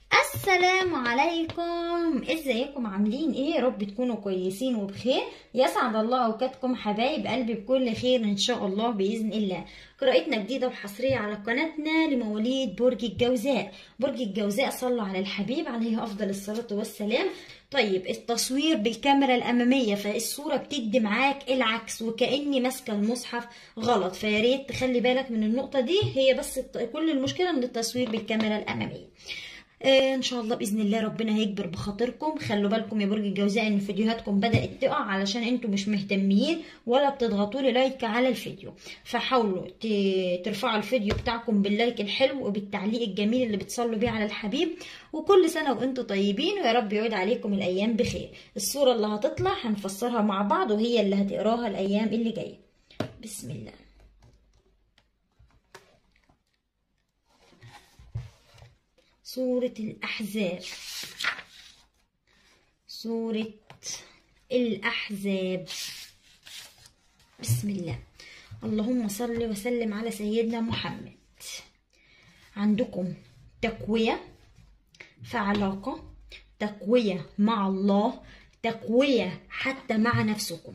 السلام عليكم ازيكم عاملين ايه يا رب تكونوا كويسين وبخير يسعد الله اوقاتكم حبايب قلبي بكل خير ان شاء الله باذن الله قراءتنا جديده وحصريه على قناتنا لمواليد برج الجوزاء برج الجوزاء صلوا على الحبيب عليه افضل الصلاه والسلام طيب التصوير بالكاميرا الاماميه فالصوره بتدي معاك العكس وكاني ماسكه المصحف غلط فيا ريت تخلي بالك من النقطه دي هي بس كل المشكله من التصوير بالكاميرا الاماميه آه ان شاء الله باذن الله ربنا هيكبر بخاطركم خلوا بالكم يا برج الجوزاء ان فيديوهاتكم بدات تقع علشان انتم مش مهتمين ولا بتضغطوا لي لايك على الفيديو فحاولوا ترفعوا الفيديو بتاعكم باللايك الحلو وبالتعليق الجميل اللي بتصلوا بيه على الحبيب وكل سنه وانتم طيبين ويا رب يعود عليكم الايام بخير الصوره اللي هتطلع هنفسرها مع بعض وهي اللي هتقراها الايام اللي جايه بسم الله سورة الأحزاب سورة الأحزاب بسم الله اللهم صل وسلم على سيدنا محمد عندكم تقوية في علاقة تقوية مع الله تقوية حتى مع نفسكم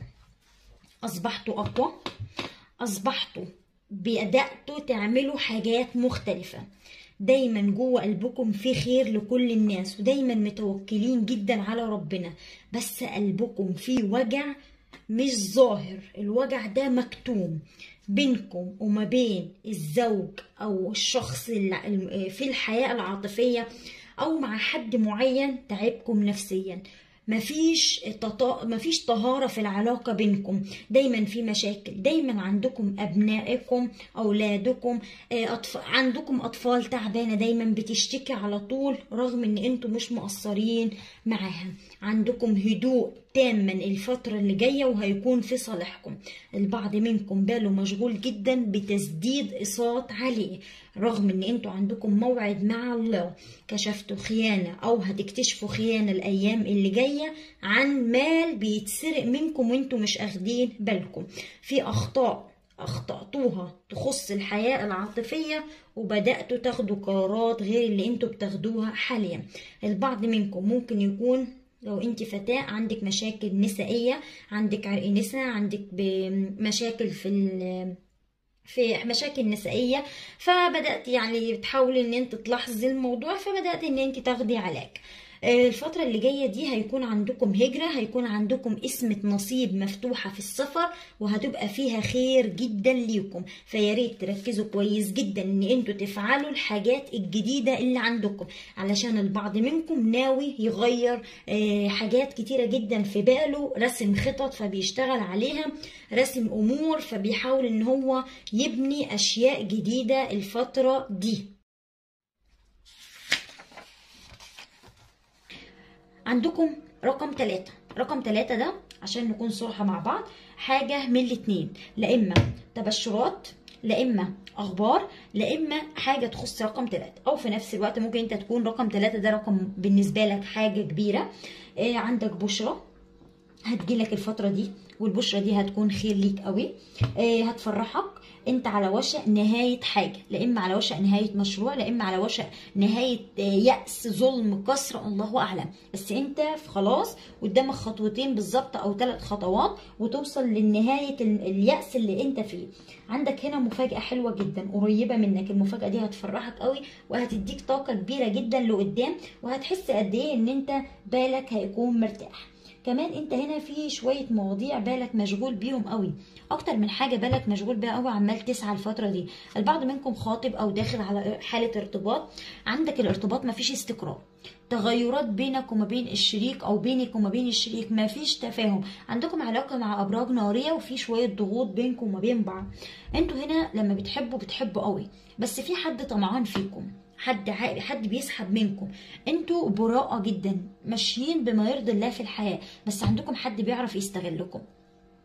أصبحتوا أقوى أصبحتوا بدأتوا تعملوا حاجات مختلفة دايما جوه قلبكم في خير لكل الناس ودايما متوكلين جدا على ربنا بس قلبكم فيه وجع مش ظاهر الوجع ده مكتوم بينكم وما بين الزوج او الشخص اللي في الحياة العاطفية او مع حد معين تعبكم نفسيا مفيش تطا... مفيش طهارة في العلاقة بينكم دايما في مشاكل دايما عندكم أبنائكم أولادكم أطف... عندكم أطفال تعبانة دايما بتشتكي على طول رغم إن أنتم مش مقصرين معاها عندكم هدوء تاما الفترة اللي جاية وهيكون في صالحكم البعض منكم باله مشغول جدا بتسديد إصات عليه رغم ان انتوا عندكم موعد مع الله كشفتوا خيانة او هتكتشفوا خيانة الايام اللي جاية عن مال بيتسرق منكم وانتوا مش اخدين بالكم في اخطاء اخطأتوها تخص الحياة العاطفية وبدأتوا تاخدوا قرارات غير اللي انتوا بتاخدوها حاليا البعض منكم ممكن يكون لو انت فتاة عندك مشاكل نسائية عندك عرق نسا عندك مشاكل في في مشاكل نسائية فبدأت يعني بتحاولي ان انت تلاحظي الموضوع فبدأت ان انت تاخدي علاج الفترة اللي جاية دي هيكون عندكم هجرة هيكون عندكم اسمة نصيب مفتوحة في السفر وهتبقى فيها خير جدا ليكم فياريت تركزوا كويس جدا ان انتوا تفعلوا الحاجات الجديدة اللي عندكم علشان البعض منكم ناوي يغير حاجات كتيرة جدا في باله رسم خطط فبيشتغل عليها رسم امور فبيحاول ان هو يبني اشياء جديدة الفترة دي عندكم رقم ثلاثة رقم ثلاثة ده عشان نكون صراحة مع بعض حاجة من الاتنين لا إما تبشرات لا إما أخبار لا إما حاجة تخص رقم ثلاثة أو في نفس الوقت ممكن أنت تكون رقم ثلاثة ده رقم بالنسبة لك حاجة كبيرة آه عندك بشرة هتجيلك الفترة دي والبشرة دي هتكون خير ليك قوي آه هتفرحك انت على وشك نهاية حاجة لا اما على وشك نهاية مشروع لا اما على وشك نهاية يأس ظلم كسر الله اعلم بس انت خلاص قدامك خطوتين بالظبط او ثلاث خطوات وتوصل لنهاية اليأس اللي انت فيه عندك هنا مفاجأة حلوة جدا قريبة منك المفاجأة دي هتفرحك قوي وهتديك طاقة كبيرة جدا لقدام وهتحس قد ايه ان انت بالك هيكون مرتاح كمان انت هنا في شويه مواضيع بالك مشغول بيهم قوي اكتر من حاجه بالك مشغول بيها قوي عمال تسعى الفتره دي البعض منكم خاطب او داخل على حاله ارتباط عندك الارتباط مفيش استقرار تغيرات بينك وما بين الشريك او بينك وما بين الشريك مفيش تفاهم عندكم علاقه مع ابراج ناريه وفي شويه ضغوط بينكم وما بين بعض انتوا هنا لما بتحبوا بتحبوا قوي بس في حد طمعان فيكم حد عائل حد بيسحب منكم انتوا براءة جدا ماشيين بما يرضي الله في الحياة بس عندكم حد بيعرف يستغلكم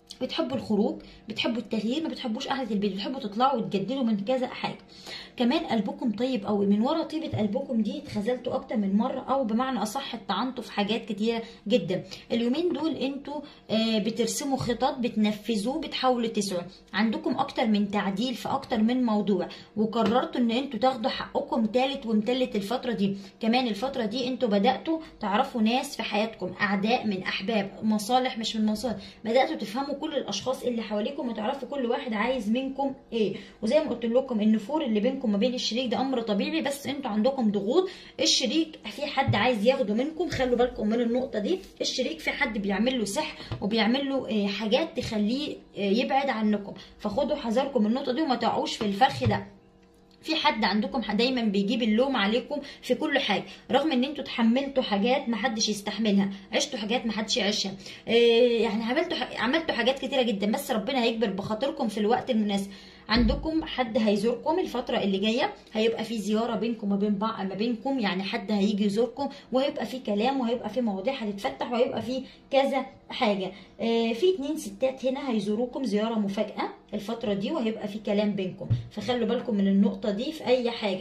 بتحبوا الخروج بتحبوا التغيير ما بتحبوش قعده البيت بتحبوا تطلعوا وتجددوا من كذا حاجه كمان قلبكم طيب قوي من ورا طيبه قلبكم دي اتخذلتوا اكتر من مره او بمعنى اصح اتطعنتوا في حاجات كتيره جدا اليومين دول انتوا آه، بترسموا خطط بتنفذوا بتحاولوا تسعوا عندكم اكتر من تعديل في اكتر من موضوع وقررتوا ان انتوا تاخدوا حقكم تالت ومتلت الفتره دي كمان الفتره دي انتوا بداتوا تعرفوا ناس في حياتكم اعداء من احباب مصالح مش من مصالح بداتوا تفهموا كل الاشخاص اللي حواليكم وتعرفوا كل واحد عايز منكم ايه وزي ما قلت لكم النفور اللي بينكم ما بين الشريك ده امر طبيعي بس انتوا عندكم ضغوط الشريك في حد عايز ياخده منكم خلوا بالكم من النقطه دي الشريك في حد بيعمل له سحر وبيعمل له آه، حاجات تخليه آه، يبعد عنكم فخدوا حذركم من النقطه دي وما تقعوش في الفخ ده في حد عندكم دايما بيجيب اللوم عليكم في كل حاجه رغم ان انتوا تحملتوا حاجات ما حدش يستحملها عشتوا حاجات ما حدش يعيشها إيه يعني عملتوا ح- عملتوا حاجات كتيره جدا بس ربنا هيكبر بخاطركم في الوقت المناسب عندكم حد هيزوركم الفترة اللي جاية هيبقى في زيارة بينكم وبين بعض ما بينكم يعني حد هيجي يزوركم وهيبقى في كلام وهيبقى في مواضيع هتتفتح وهيبقى في كذا حاجة آه في اتنين ستات هنا هيزوروكم زيارة مفاجأة الفترة دي وهيبقى في كلام بينكم فخلوا بالكم من النقطة دي في أي حاجة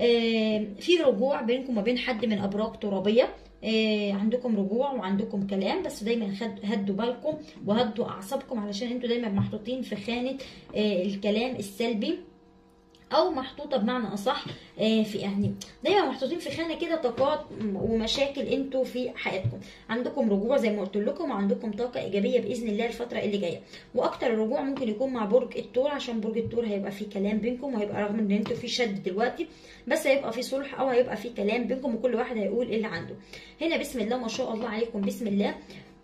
آه في رجوع بينكم وبين حد من أبراج ترابية آه، عندكم رجوع وعندكم كلام بس دايما خد- هدوا بالكم وهدوا اعصابكم علشان انتوا دايما محطوطين في خانه آه، الكلام السلبي او محطوطه بمعنى اصح آه، في يعني دايما محطوطين في خانه كده طاقات ومشاكل انتوا في حياتكم عندكم رجوع زي ما قلت لكم وعندكم طاقه ايجابيه باذن الله الفتره اللي جايه واكتر الرجوع ممكن يكون مع برج الثور عشان برج الثور هيبقى فيه كلام بينكم وهيبقى رغم ان انتوا في شد دلوقتي بس هيبقى في صلح او هيبقى في كلام بينكم وكل واحد هيقول اللي عنده هنا بسم الله ما شاء الله عليكم بسم الله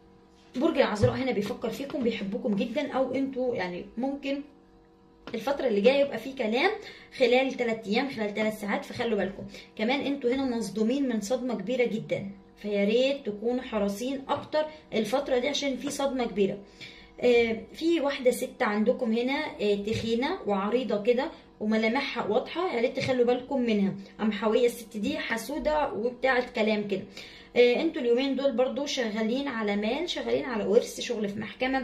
برج العذراء هنا بيفكر فيكم بيحبكم جدا او انتوا يعني ممكن الفترة اللي جاية يبقى في كلام خلال 3 ايام خلال 3 ساعات فخلوا بالكم كمان انتوا هنا مصدومين من صدمة كبيرة جدا فيا ريت تكونوا حريصين اكتر الفترة دي عشان في صدمة كبيرة آه، في واحدة ست عندكم هنا آه، تخينة وعريضة كده وملامحها واضحة يا ريت تخلوا بالكم منها قمحوية الست دي حسودة وبتاعت كلام كده آه، انتوا اليومين دول برضو شغالين على مال شغالين على ورث شغل في محكمة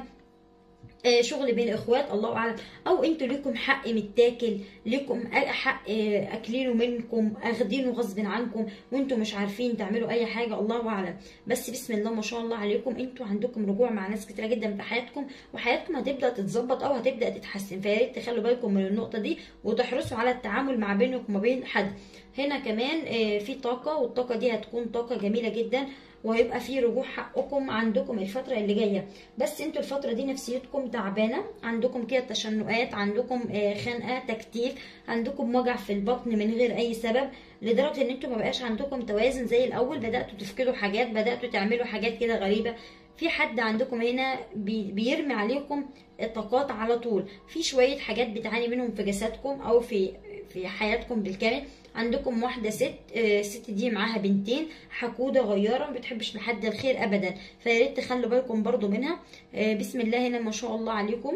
آه، شغل بين اخوات الله اعلم او انتوا ليكم حق متاكل ليكم حق آه، اكلينه منكم اخدينه غصب عنكم وانتوا مش عارفين تعملوا اي حاجه الله اعلم بس بسم الله ما شاء الله عليكم انتوا عندكم رجوع مع ناس كتيره جدا في حياتكم وحياتكم هتبدا تتظبط او هتبدا تتحسن فيا ريت تخلوا بالكم من النقطه دي وتحرصوا على التعامل مع بينكم وما بين حد هنا كمان آه، في طاقه والطاقه دي هتكون طاقه جميله جدا وهيبقى في رجوع حقكم عندكم الفترة اللي جاية بس انتوا الفترة دي نفسيتكم تعبانة عندكم كده تشنقات عندكم آه، خنقة تكتيف عندكم وجع في البطن من غير اي سبب لدرجة ان انتوا مبقاش عندكم توازن زي الاول بدأتوا تفقدوا حاجات بدأتوا تعملوا حاجات كده غريبة في حد عندكم هنا بي- بيرمي عليكم طاقات على طول في شوية حاجات بتعاني منهم في جسدكم او في في حياتكم بالكامل عندكم واحدة ست آه، الست دي معاها بنتين حقودة غيارة ما بتحبش لحد الخير ابدا فيا ريت تخلوا بالكم برضو منها آه، بسم الله هنا ما شاء الله عليكم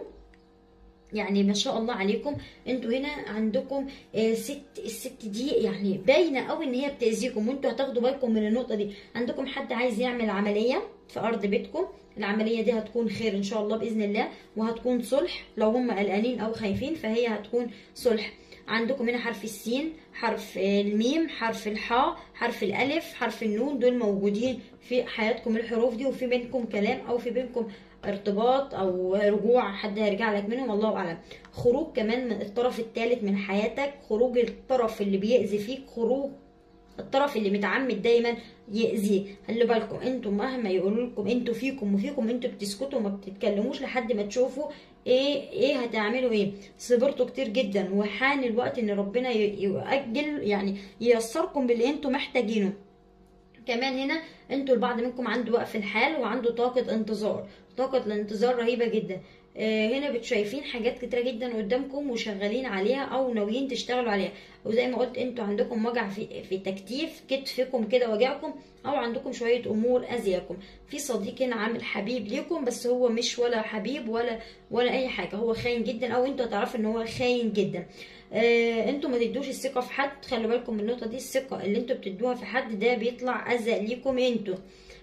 يعني ما شاء الله عليكم انتوا هنا عندكم آه، ست الست دي يعني باينه قوي ان هي بتاذيكم وانتوا هتاخدوا بالكم من النقطه دي عندكم حد عايز يعمل عمليه في ارض بيتكم العمليه دي هتكون خير ان شاء الله باذن الله وهتكون صلح لو هم قلقانين او خايفين فهي هتكون صلح عندكم هنا حرف السين حرف آه، الميم حرف الحاء حرف الالف حرف النون دول موجودين في حياتكم الحروف دي وفي بينكم كلام او في بينكم ارتباط او رجوع حد هيرجع لك منهم الله اعلم خروج كمان من الطرف الثالث من حياتك خروج الطرف اللي بيأذي فيك خروج الطرف اللي متعمد دايما يأذيه خلي بالكم انتوا مهما يقولوا لكم انتوا فيكم وفيكم انتوا بتسكتوا وما بتتكلموش لحد ما تشوفوا ايه ايه هتعملوا ايه صبرتوا كتير جدا وحان الوقت ان ربنا ي- يؤجل يعني ييسركم باللي انتوا محتاجينه كمان هنا انتوا البعض منكم عنده وقف الحال وعنده طاقة انتظار طاقة الانتظار رهيبة جدا آه، هنا بتشايفين حاجات كتيرة جدا قدامكم وشغالين عليها او ناويين تشتغلوا عليها وزي ما قلت انتوا عندكم وجع في, في تكتيف كتفكم كده وجعكم او عندكم شوية امور اذياكم في صديق هنا عامل حبيب ليكم بس هو مش ولا حبيب ولا ولا اي حاجة هو خاين جدا او انتوا هتعرفوا ان هو خاين جدا آه، انتوا ما تدوش الثقه في حد خلوا بالكم من النقطه دي الثقه اللي انتوا بتدوها في حد ده بيطلع اذى ليكم انتوا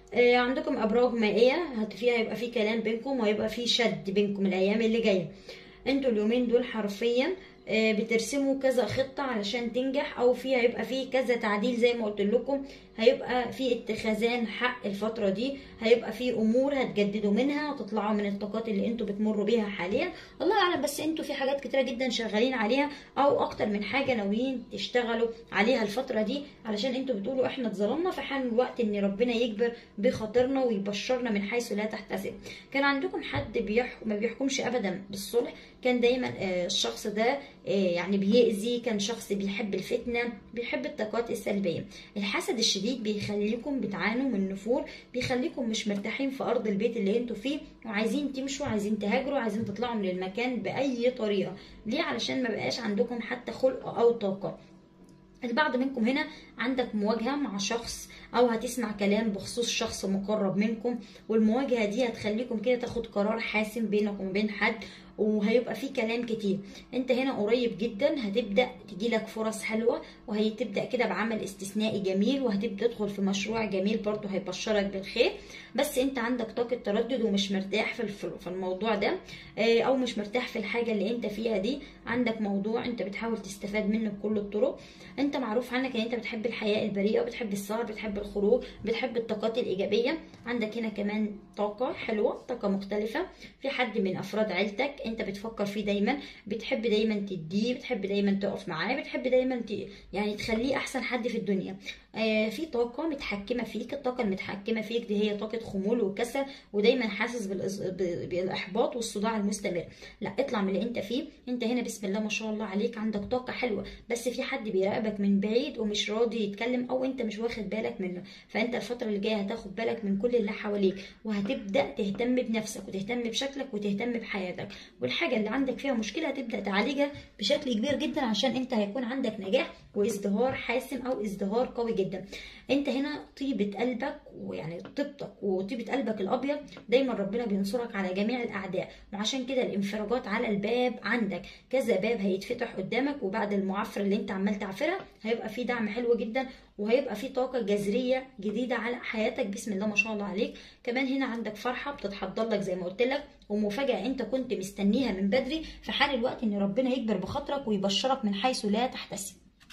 آه، عندكم ابراج مائيه هت- فيها هيبقى في كلام بينكم وهيبقى في شد بينكم الايام اللي جايه انتوا اليومين دول حرفيا آه، بترسموا كذا خطة علشان تنجح او في هيبقى في كذا تعديل زي ما قلت لكم هيبقى في اتخاذان حق الفترة دي هيبقى في امور هتجددوا منها وتطلعوا من الطاقات اللي انتوا بتمروا بيها حاليا الله اعلم بس انتوا في حاجات كتيرة جدا شغالين عليها او اكتر من حاجة ناويين تشتغلوا عليها الفترة دي علشان انتوا بتقولوا احنا اتظلمنا فحان الوقت ان ربنا يجبر بخاطرنا ويبشرنا من حيث لا تحتسب كان عندكم حد بيحكم ما بيحكمش ابدا بالصلح كان دايما آه، الشخص ده آه، يعني بيأذي كان شخص بيحب الفتنة بيحب الطاقات السلبية الحسد الشديد بيخليكم بتعانوا من نفور بيخليكم مش مرتاحين في أرض البيت اللي انتوا فيه وعايزين تمشوا عايزين تهاجروا عايزين تطلعوا من المكان بأي طريقة ليه علشان ما بقاش عندكم حتى خلق أو طاقة البعض منكم هنا عندك مواجهة مع شخص أو هتسمع كلام بخصوص شخص مقرب منكم والمواجهة دي هتخليكم كده تاخد قرار حاسم بينك وبين حد وهيبقى في كلام كتير انت هنا قريب جدا هتبدا تجيلك فرص حلوه وهتبدا كده بعمل استثنائي جميل وهتبدا تدخل في مشروع جميل برضه هيبشرك بالخير بس انت عندك طاقه تردد ومش مرتاح في الف- في الموضوع ده اه، او مش مرتاح في الحاجه اللي انت فيها دي عندك موضوع انت بتحاول تستفاد منه بكل الطرق انت معروف عنك ان انت بتحب الحياه البريئه وبتحب السهر بتحب الخروج بتحب الطاقات الايجابيه عندك هنا كمان طاقه حلوه طاقه مختلفه في حد من افراد عيلتك انت بتفكر فيه دايما بتحب دايما تديه بتحب دايما تقف معاه بتحب دايما ت... يعني تخليه احسن حد في الدنيا آه في طاقه متحكمه فيك الطاقه المتحكمه فيك دي هي طاقه خمول وكسل ودايما حاسس بالإز... ب- بالاحباط والصداع المستمر لا اطلع من اللي انت فيه انت هنا بسم الله ما شاء الله عليك عندك طاقه حلوه بس في حد بيراقبك من بعيد ومش راضي يتكلم او انت مش واخد بالك منه فانت الفتره اللي جايه هتاخد بالك من كل اللي حواليك وهتبدا تهتم بنفسك وتهتم بشكلك وتهتم بحياتك والحاجه اللي عندك فيها مشكله هتبدا تعالجها بشكل كبير جدا عشان انت هيكون عندك نجاح وازدهار حاسم او ازدهار قوي جدا انت هنا طيبه قلبك ويعني طيبتك وطيبه قلبك الابيض دايما ربنا بينصرك على جميع الاعداء وعشان كده الانفراجات على الباب عندك كذا باب هيتفتح قدامك وبعد المعافره اللي انت عمال تعفرها هيبقى في دعم حلو جدا وهيبقى في طاقه جذريه جديده على حياتك بسم الله ما شاء الله عليك كمان هنا عندك فرحه بتتحضر لك زي ما قلت لك ومفاجاه انت كنت مستنيها من بدري في حال الوقت ان ربنا يكبر بخاطرك ويبشرك من حيث لا تحتسب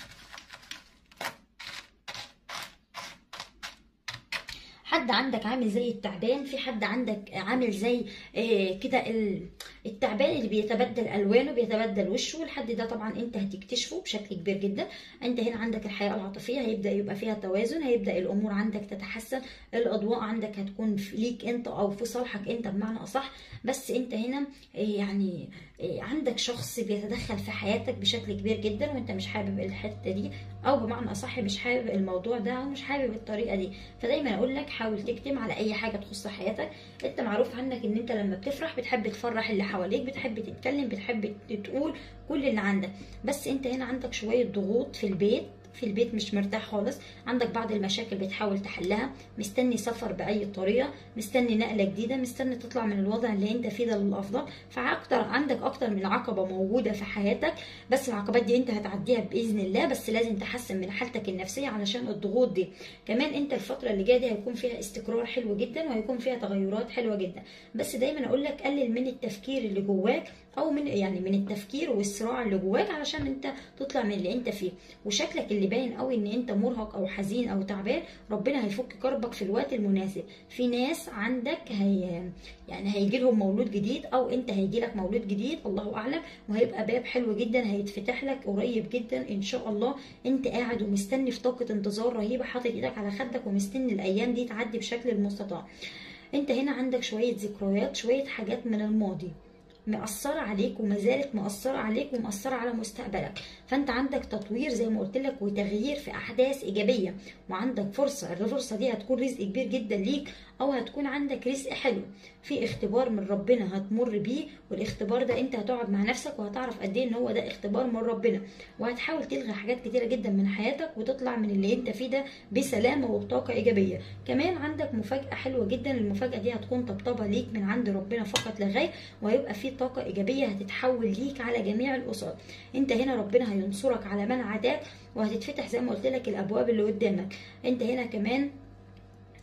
حد عندك عامل زي التعبان في حد عندك عامل زي آه، كده ال- التعبان اللي بيتبدل الوانه بيتبدل وشه الحد ده طبعا انت هتكتشفه بشكل كبير جدا انت هنا عندك الحياه العاطفيه هيبدا يبقى فيها توازن هيبدا الامور عندك تتحسن الاضواء عندك هتكون في- ليك انت او في صالحك انت بمعنى اصح بس انت هنا آه، يعني آه، عندك شخص بيتدخل في حياتك بشكل كبير جدا وانت مش حابب الحته دي او بمعنى اصح مش حابب الموضوع ده او مش حابب الطريقه دي فدايما اقول لك حاول تكتم على اي حاجه تخص حياتك انت معروف عنك ان انت لما بتفرح بتحب تفرح اللي حواليك بتحب تتكلم بتحب تقول كل اللي عندك بس انت هنا عندك شويه ضغوط في البيت في البيت مش مرتاح خالص عندك بعض المشاكل بتحاول تحلها مستني سفر باي طريقه مستني نقله جديده مستني تطلع من الوضع اللي انت فيه ده للافضل فاكتر عندك اكتر من عقبه موجوده في حياتك بس العقبات دي انت هتعديها باذن الله بس لازم تحسن من حالتك النفسيه علشان الضغوط دي كمان انت الفتره اللي جايه دي هيكون فيها استقرار حلو جدا وهيكون فيها تغيرات حلوه جدا بس دايما اقول لك قلل من التفكير اللي جواك او من يعني من التفكير والصراع اللي جواك علشان انت تطلع من اللي انت فيه وشكلك اللي باين قوي ان انت مرهق او حزين او تعبان ربنا هيفك كربك في الوقت المناسب في ناس عندك هي يعني هيجي لهم مولود جديد او انت هيجي لك مولود جديد الله اعلم وهيبقى باب حلو جدا هيتفتح لك قريب جدا ان شاء الله انت قاعد ومستني في طاقه انتظار رهيبه حاطط ايدك على خدك ومستني الايام دي تعدي بشكل المستطاع انت هنا عندك شويه ذكريات شويه حاجات من الماضي مأثرة عليك وما زالت مأثرة عليك ومأثرة على مستقبلك فانت عندك تطوير زي ما قلت لك وتغيير في احداث ايجابيه وعندك فرصه الفرصه دي هتكون رزق كبير جدا ليك او هتكون عندك رزق حلو في اختبار من ربنا هتمر بيه والاختبار ده انت هتقعد مع نفسك وهتعرف قد ايه ان هو ده اختبار من ربنا وهتحاول تلغي حاجات كتيره جدا من حياتك وتطلع من اللي انت فيه ده بسلامه وبطاقه ايجابيه كمان عندك مفاجاه حلوه جدا المفاجاه دي هتكون طبطبه ليك من عند ربنا فقط لا غير وهيبقى في طاقه ايجابيه هتتحول ليك على جميع الاسر انت هنا ربنا هينصرك على من عداك وهتتفتح زي ما قلت لك الابواب اللي قدامك انت هنا كمان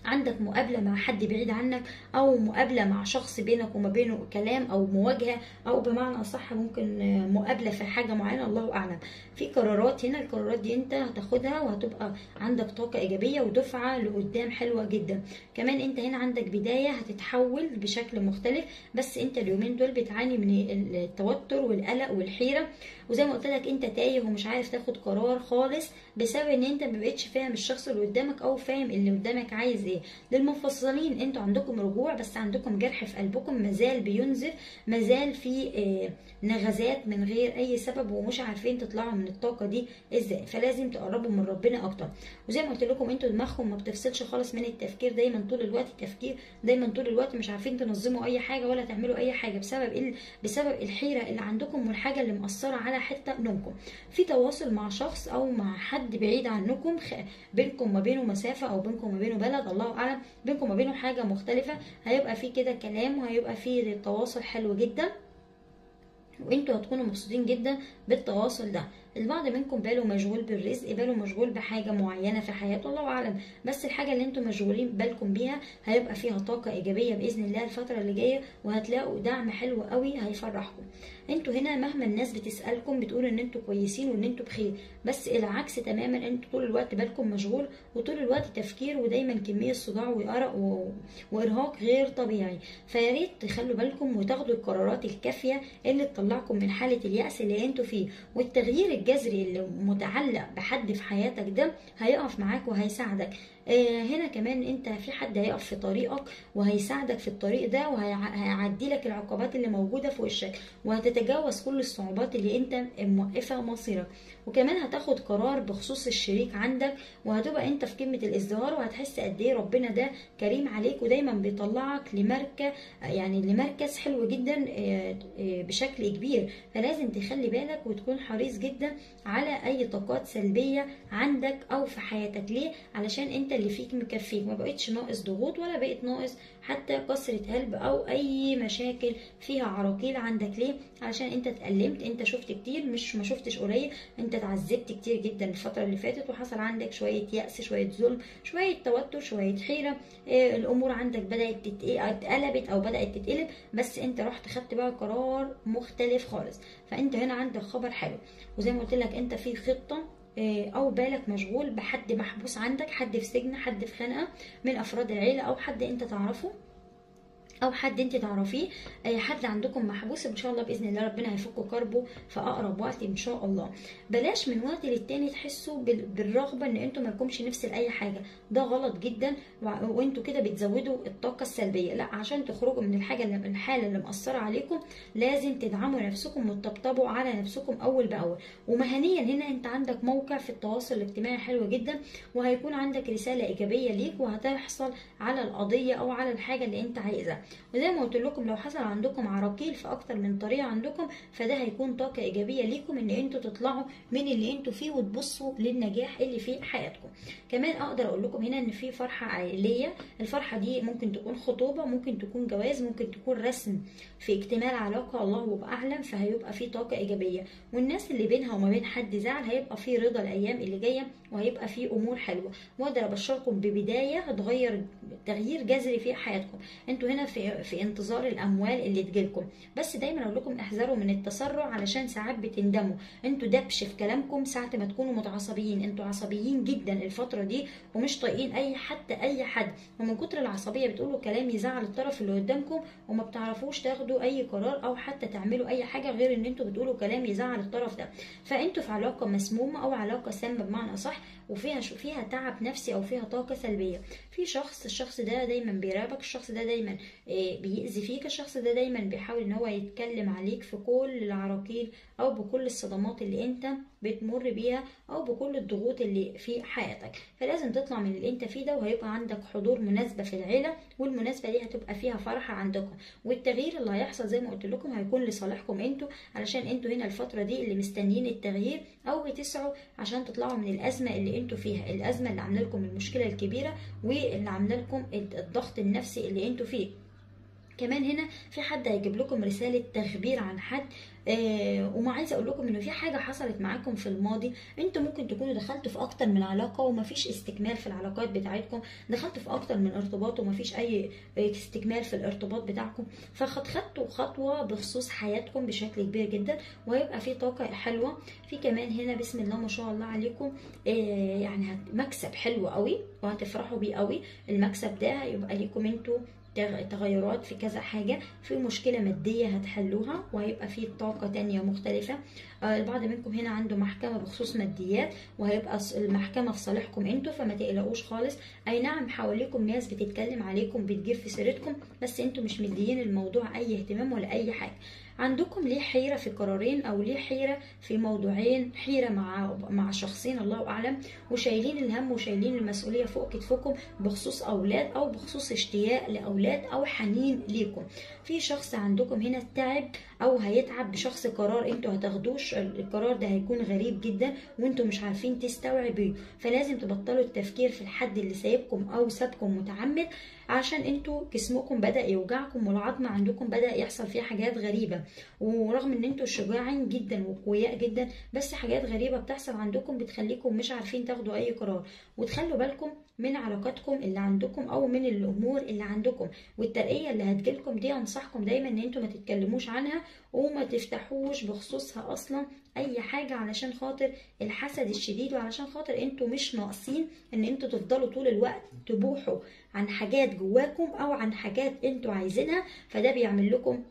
عندك مقابله مع حد بعيد عنك او مقابله مع شخص بينك وما بينه كلام او مواجهه او بمعنى اصح ممكن مقابله في حاجه معينه الله اعلم في قرارات هنا القرارات دي انت هتاخدها وهتبقى عندك طاقه ايجابيه ودفعه لقدام حلوه جدا كمان انت هنا عندك بدايه هتتحول بشكل مختلف بس انت اليومين دول بتعاني من التوتر والقلق والحيره وزي ما قلت لك انت تايه ومش عارف تاخد قرار خالص بسبب ان انت ما بقتش فاهم الشخص اللي قدامك او فاهم اللي قدامك عايز ايه للمفصلين انتوا عندكم رجوع بس عندكم جرح في قلبكم مازال بينزف مازال في اه نغزات من غير اي سبب ومش عارفين تطلعوا من الطاقه دي ازاي فلازم تقربوا من ربنا اكتر وزي ما قلت لكم انتوا دماغكم ما بتفصلش خالص من التفكير دايما طول الوقت تفكير دايما طول الوقت مش عارفين تنظموا اي حاجه ولا تعملوا اي حاجه بسبب ال... بسبب الحيره اللي عندكم والحاجه اللي مأثره على حته نومكم في تواصل مع شخص او مع حد بعيد عنكم خ... بينكم ما بينه مسافه او بينكم ما بينه بلد الله اعلم بينكم ما بينه حاجه مختلفه هيبقى في كده كلام وهيبقى في تواصل حلو جدا وانتوا هتكونوا مبسوطين جدا بالتواصل ده البعض منكم باله مشغول بالرزق باله مشغول بحاجة معينة في حياته الله أعلم بس الحاجة اللي انتم مشغولين بالكم بيها هيبقى فيها طاقة إيجابية بإذن الله الفترة اللي جاية وهتلاقوا دعم حلو قوي هيفرحكم انتوا هنا مهما الناس بتسألكم بتقول ان انتوا كويسين وان انتوا بخير بس العكس تماما انتوا طول الوقت بالكم مشغول وطول الوقت تفكير ودايما كمية صداع وأرق و... وإرهاق غير طبيعي فيا ريت تخلوا بالكم وتاخدوا القرارات الكافية اللي تطلعكم من حالة اليأس اللي انتوا فيه والتغيير الجذري اللي متعلق بحد في حياتك ده هيقف معاك وهيساعدك آه هنا كمان انت في حد هيقف في طريقك وهيساعدك في الطريق ده وهيعدي لك العقبات اللي موجوده في وشك وهتتجاوز كل الصعوبات اللي انت موقفه مصيرك وكمان هتاخد قرار بخصوص الشريك عندك وهتبقى انت في قمه الازدهار وهتحس قد ايه ربنا ده كريم عليك ودايما بيطلعك لمركز يعني لمركز حلو جدا بشكل كبير فلازم تخلي بالك وتكون حريص جدا على اي طاقات سلبيه عندك او في حياتك ليه علشان انت اللي فيك مكفيك ما بقتش ناقص ضغوط ولا بقيت ناقص حتى كسرة قلب او اي مشاكل فيها عراقيل عندك ليه علشان انت اتألمت انت شفت كتير مش ما شفتش قليل انت اتعذبت كتير جدا الفترة اللي فاتت وحصل عندك شوية يأس شوية ظلم شوية توتر شوية حيرة اه الامور عندك بدأت اتقلبت او بدأت تتقلب بس انت رحت خدت بقى قرار مختلف خالص فانت هنا عندك خبر حلو وزي ما قلت لك انت في خطة او بالك مشغول بحد محبوس عندك حد في سجن حد في خنقه من افراد العيله او حد انت تعرفه او حد انت تعرفيه اي حد عندكم محبوس ان شاء الله باذن الله ربنا هيفك كربه في اقرب وقت ان شاء الله بلاش من وقت للتاني تحسوا بالرغبه ان انتوا مالكمش نفس لاي حاجه ده غلط جدا وانتوا كده بتزودوا الطاقه السلبيه لا عشان تخرجوا من الحاجه اللي من الحاله اللي مأثره عليكم لازم تدعموا نفسكم وتطبطبوا على نفسكم اول باول ومهنيا هنا انت عندك موقع في التواصل الاجتماعي حلو جدا وهيكون عندك رساله ايجابيه ليك وهتحصل على القضيه او على الحاجه اللي انت عايزها وزي ما قلت لكم لو حصل عندكم عراقيل في اكتر من طريقه عندكم فده هيكون طاقه ايجابيه ليكم ان انتوا تطلعوا من اللي انتوا فيه وتبصوا للنجاح اللي في حياتكم كمان اقدر اقول لكم هنا ان في فرحه عائليه الفرحه دي ممكن تكون خطوبه ممكن تكون جواز ممكن تكون رسم في اكتمال علاقه الله اعلم فهيبقى في طاقه ايجابيه والناس اللي بينها وما بين حد زعل هيبقى في رضا الايام اللي جايه وهيبقى في امور حلوه واقدر ابشركم ببدايه هتغير تغيير جذري في حياتكم انتوا هنا في في انتظار الاموال اللي تجيلكم بس دايما اقول لكم احذروا من التسرع علشان ساعات بتندموا انتوا دبش في كلامكم ساعه ما تكونوا متعصبيين انتوا عصبيين جدا الفتره دي ومش طايقين اي حتى اي حد ومن كتر العصبيه بتقولوا كلام يزعل الطرف اللي قدامكم وما بتعرفوش تاخدوا اي قرار او حتى تعملوا اي حاجه غير ان انتوا بتقولوا كلام يزعل الطرف ده فانتوا في علاقه مسمومه او علاقه سامه بمعنى اصح وفيها فيها تعب نفسي او فيها طاقه سلبيه في شخص الشخص ده دايما بيراقبك الشخص ده دايما بيأذي فيك الشخص ده دايما بيحاول ان هو يتكلم عليك في كل العراقيل او بكل الصدمات اللي انت بتمر بيها او بكل الضغوط اللي في حياتك فلازم تطلع من اللي انت فيه ده وهيبقى عندك حضور مناسبه في العيله والمناسبه دي هتبقى فيها فرحه عندكم والتغيير اللي هيحصل زي ما قلت لكم هيكون لصالحكم انتوا علشان انتوا هنا الفتره دي اللي مستنيين التغيير او بتسعوا عشان تطلعوا من الازمه اللي انتوا فيها الازمه اللي عامله لكم المشكله الكبيره واللي عامله لكم الضغط النفسي اللي انتوا فيه كمان هنا في حد هيجيب لكم رسالة تخبير عن حد آه وما عايزه اقول لكم انه في حاجه حصلت معاكم في الماضي انتوا ممكن تكونوا دخلتوا في اكتر من علاقه ومفيش استكمال في العلاقات بتاعتكم دخلتوا في اكتر من ارتباط ومفيش اي استكمال في الارتباط بتاعكم فخدتوا خطوه بخصوص حياتكم بشكل كبير جدا وهيبقى في طاقه حلوه في كمان هنا بسم الله ما شاء الله عليكم آه يعني مكسب حلو قوي وهتفرحوا بيه قوي المكسب ده هيبقى ليكم انتوا تغيرات في كذا حاجة في مشكلة مادية هتحلوها وهيبقى في طاقة تانية مختلفة البعض منكم هنا عنده محكمة بخصوص ماديات وهيبقى المحكمة في صالحكم انتوا فما تقلقوش خالص اي نعم حواليكم ناس بتتكلم عليكم بتجيب في سيرتكم بس انتوا مش مديين الموضوع اي اهتمام ولا اي حاجة عندكم ليه حيرة في قرارين أو ليه حيرة في موضوعين حيرة مع مع شخصين الله أعلم وشايلين الهم وشايلين المسؤولية فوق كتفكم بخصوص أولاد أو بخصوص اشتياق لأولاد أو حنين ليكم في شخص عندكم هنا تعب أو هيتعب بشخص قرار انتوا هتاخدوش القرار ده هيكون غريب جدا وانتوا مش عارفين تستوعبيه فلازم تبطلوا التفكير في الحد اللي سايبكم أو سابكم متعمد عشان انتوا جسمكم بدأ يوجعكم والعظم عندكم بدأ يحصل فيه حاجات غريبة ورغم ان انتوا شجاعين جدا وقوياء جدا بس حاجات غريبة بتحصل عندكم بتخليكم مش عارفين تاخدوا اي قرار وتخلوا بالكم من علاقاتكم اللي عندكم او من الامور اللي عندكم والترقية اللي هتجيلكم دي انصحكم دايما ان انتوا ما تتكلموش عنها وما تفتحوش بخصوصها اصلا اي حاجة علشان خاطر الحسد الشديد وعلشان خاطر انتوا مش ناقصين ان انتوا تفضلوا طول الوقت تبوحوا عن حاجات جواكم او عن حاجات انتوا عايزينها فده بيعمل لكم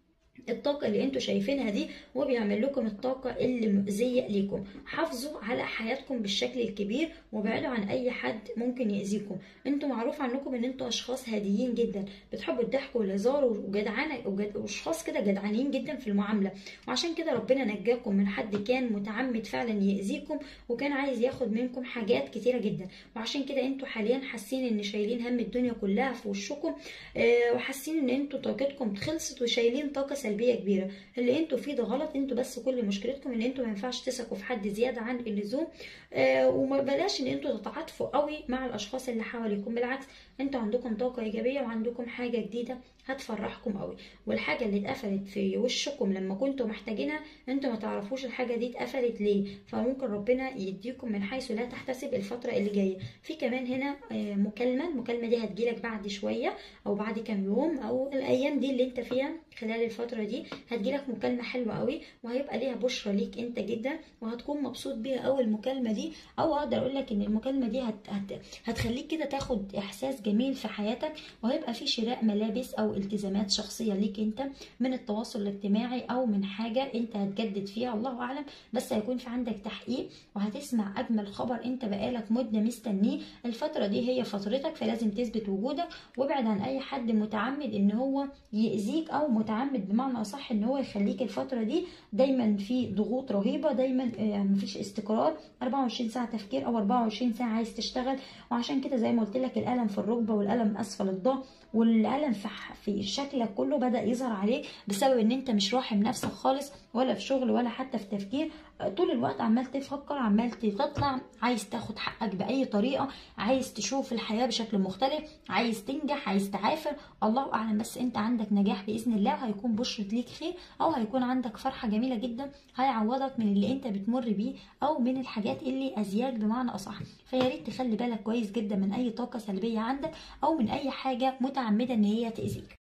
الطاقة اللي انتوا شايفينها دي وبيعمل لكم الطاقة اللي مؤذية ليكم حافظوا على حياتكم بالشكل الكبير وابعدوا عن اي حد ممكن يأذيكم انتوا معروف عنكم ان انتوا اشخاص هاديين جدا بتحبوا الضحك والهزار وجدعانة واشخاص كده جدعانين جدا في المعاملة وعشان كده ربنا نجاكم من حد كان متعمد فعلا يأذيكم وكان عايز ياخد منكم حاجات كتيرة جدا وعشان كده انتوا حاليا حاسين ان شايلين هم الدنيا كلها في وشكم اه وحاسين ان انتوا طاقتكم خلصت وشايلين طاقة سلبيه كبيره اللي انتوا فيه ده غلط انتوا بس كل مشكلتكم ان انتوا ما ينفعش تثقوا في حد زياده عن اللزوم آه وما بلاش ان انتوا تتعاطفوا قوي مع الاشخاص اللي حواليكم بالعكس انتوا عندكم طاقه ايجابيه وعندكم حاجه جديده هتفرحكم قوي والحاجه اللي اتقفلت في وشكم لما كنتوا محتاجينها انتوا ما تعرفوش الحاجه دي اتقفلت ليه فممكن ربنا يديكم من حيث لا تحتسب الفتره اللي جايه في كمان هنا آه مكالمه المكالمه دي هتجيلك بعد شويه او بعد كام يوم او الايام دي اللي انت فيها خلال الفتره دي هتجيلك مكالمه حلوه قوي وهيبقى ليها بشرى ليك انت جدا وهتكون مبسوط بيها قوي المكالمه دي او اقدر اقول لك ان المكالمه دي هت... هت... هتخليك كده تاخد احساس جميل في حياتك وهيبقى في شراء ملابس او التزامات شخصيه ليك انت من التواصل الاجتماعي او من حاجه انت هتجدد فيها الله اعلم بس هيكون في عندك تحقيق وهتسمع اجمل خبر انت بقالك مده مستنيه الفتره دي هي فترتك فلازم تثبت وجودك وابعد عن اي حد متعمد ان هو يأذيك او متعمد بمعنى اصح ان هو يخليك الفتره دي دايما في ضغوط رهيبه دايما مفيش استقرار 24 ساعه تفكير او 24 ساعه عايز تشتغل وعشان كده زي ما قلت لك الالم في الركبه والالم اسفل الظهر والالم في في شكلك كله بدا يظهر عليك بسبب ان انت مش راحم نفسك خالص ولا في شغل ولا حتى في تفكير طول الوقت عمال تفكر عمال تطلع عايز تاخد حقك باي طريقه عايز تشوف الحياه بشكل مختلف عايز تنجح عايز تعافر الله اعلم بس انت عندك نجاح باذن الله هيكون بشرة ليك خير او هيكون عندك فرحه جميله جدا هيعوضك من اللي انت بتمر بيه او من الحاجات اللي اذياك بمعنى اصح فيا ريت تخلي بالك كويس جدا من اي طاقه سلبيه عندك او من اي حاجه متعمده ان هي تاذيك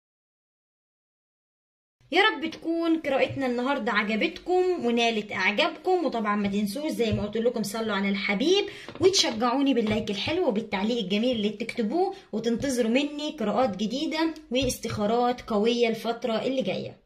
يا رب تكون قراءتنا النهارده عجبتكم ونالت اعجابكم وطبعا ما تنسوش زي ما قلت لكم صلوا على الحبيب وتشجعوني باللايك الحلو وبالتعليق الجميل اللي بتكتبوه وتنتظروا مني قراءات جديده واستخارات قويه الفتره اللي جايه